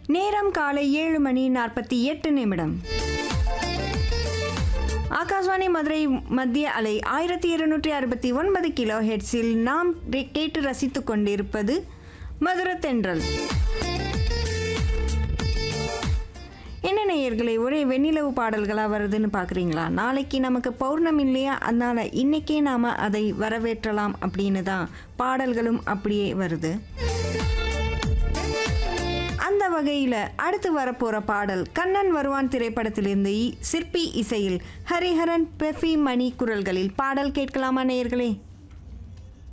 நேரம் காலை ஏழு மணி நாற்பத்தி எட்டு நிமிடம் ஆகாஷ்வாணி மதுரை மத்திய அலை ஆயிரத்தி இருநூற்றி அறுபத்தி ஒன்பது கிலோ ஹெட்ஸில் நாம் ரெ- கேட்டு ரசித்துக் கொண்டிருப்பது மதுர தென்றல் என்ன நேயர்களே ஒரே வெண்ணிலவு பாடல்களாக வருதுன்னு பார்க்குறீங்களா நாளைக்கு நமக்கு பௌர்ணமி இல்லையா அதனால் இன்றைக்கே நாம் அதை வரவேற்றலாம் அப்படின்னு தான் பாடல்களும் அப்படியே வருது அந்த வகையில் அடுத்து வரப்போகிற பாடல் கண்ணன் வருவான் திரைப்படத்திலிருந்து இ- சிற்பி இசையில் ஹரிஹரன் பெஃபி மணி குரல்களில் பாடல் கேட்கலாமா நேயர்களே